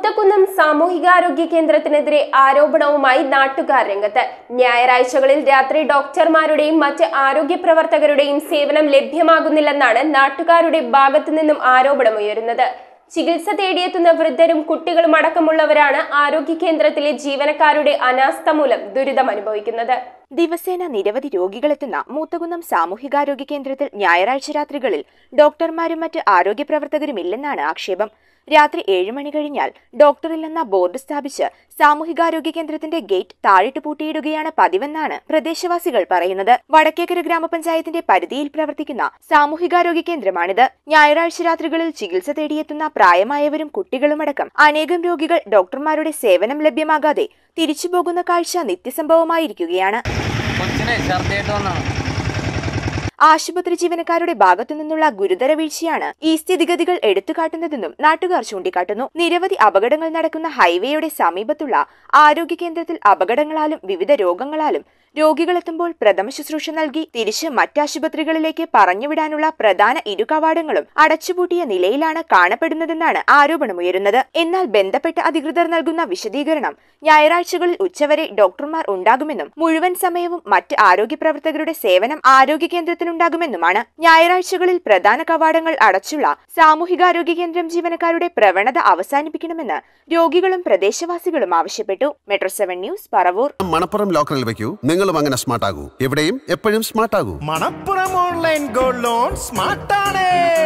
മൂത്തക്കുന്നം സാമൂഹികാരോഗ്യ കേന്ദ്രത്തിനെതിരെ ആരോപണവുമായി നാട്ടുകാർ രംഗത്ത് ഞായറാഴ്ചകളിൽ രാത്രി ഡോക്ടർമാരുടെയും മറ്റ് ആരോഗ്യ പ്രവർത്തകരുടെയും സേവനം ലഭ്യമാകുന്നില്ലെന്നാണ് നാട്ടുകാരുടെ ഭാഗത്തു നിന്നും ആരോപണമുയരുന്നത് ചികിത്സ തേടിയെത്തുന്ന വൃദ്ധരും കുട്ടികളും അടക്കമുള്ളവരാണ് ആരോഗ്യ കേന്ദ്രത്തിലെ ജീവനക്കാരുടെ അനാസ്ഥ മൂലം ദുരിതം അനുഭവിക്കുന്നത് ദിവസേന നിരവധി രോഗികളെത്തുന്ന മൂത്തകുന്നം സാമൂഹികാരോഗ്യ കേന്ദ്രത്തിൽ ഞായറാഴ്ച രാത്രികളിൽ ഡോക്ടർമാരും മറ്റ് ആരോഗ്യ പ്രവർത്തകരുമില്ലെന്നാണ് ആക്ഷേപം രാത്രി ഏഴ് മണി കഴിഞ്ഞാൽ ഡോക്ടറില്ലെന്ന ബോർഡ് സ്ഥാപിച്ച് സാമൂഹികാരോഗ്യ കേന്ദ്രത്തിന്റെ ഗേറ്റ് താഴിട്ട് പൂട്ടിയിടുകയാണ് പതിവെന്നാണ് പ്രദേശവാസികൾ പറയുന്നത് വടക്കേക്കര ഗ്രാമപഞ്ചായത്തിന്റെ പരിധിയിൽ പ്രവർത്തിക്കുന്ന സാമൂഹികാരോഗ്യ കേന്ദ്രമാണിത് ഞായറാഴ്ച രാത്രികളിൽ ചികിത്സ തേടിയെത്തുന്ന പ്രായമായവരും കുട്ടികളുമടക്കം അനേകം രോഗികൾ ഡോക്ടർമാരുടെ സേവനം ലഭ്യമാകാതെ തിരിച്ചുപോകുന്ന കാഴ്ച നിത്യസംഭവമായിരിക്കുകയാണ് കൊച്ചിനെ ഛർദിയായിട്ട് വന്നാണ് ആശുപത്രി ജീവനക്കാരുടെ ഭാഗത്തു നിന്നുള്ള ഗുരുതര വീഴ്ചയാണ് ഈ സ്ഥിതിഗതികൾ എടുത്തുകാട്ടുന്നതെന്നും നാട്ടുകാർ ചൂണ്ടിക്കാട്ടുന്നു നിരവധി അപകടങ്ങൾ നടക്കുന്ന ഹൈവേയുടെ സമീപത്തുള്ള ആരോഗ്യ കേന്ദ്രത്തിൽ അപകടങ്ങളാലും വിവിധ രോഗങ്ങളാലും രോഗികളെത്തുമ്പോൾ പ്രഥമ ശുശ്രൂഷ നൽകി തിരിച്ച് മറ്റാശുപത്രികളിലേക്ക് പറഞ്ഞുവിടാനുള്ള പ്രധാന ഇരു കവാടങ്ങളും അടച്ചുപൂട്ടിയ നിലയിലാണ് കാണപ്പെടുന്നതെന്നാണ് ആരോപണമുയരുന്നത് എന്നാൽ ബന്ധപ്പെട്ട അധികൃതർ നൽകുന്ന വിശദീകരണം ഞായറാഴ്ചകളിൽ ഉച്ചവരെ ഡോക്ടർമാർ ഉണ്ടാകുമെന്നും മുഴുവൻ സമയവും മറ്റ് ആരോഗ്യ പ്രവർത്തകരുടെ സേവനം ആരോഗ്യ കേന്ദ്രത്തിലുണ്ടാകുമെന്നുമാണ് ഞായറാഴ്ചകളിൽ പ്രധാന കവാടങ്ങൾ അടച്ചുള്ള സാമൂഹികാരോഗ്യ കേന്ദ്രം ജീവനക്കാരുടെ പ്രവണത അവസാനിപ്പിക്കണമെന്ന് രോഗികളും പ്രദേശവാസികളും ആവശ്യപ്പെട്ടു metro seven news Paravur Manappuram ലോക്കറിൽ വെക്കൂ നിങ്ങളും അങ്ങനെ സ്മാർട്ട് ആകൂ എവിടെയും എപ്പോഴും സ്മാർട്ട് ആകൂ മണപ്പുറം ഓൺലൈൻ ഗോൾഡ് ലോൺ സ്മാർട്ടാണ്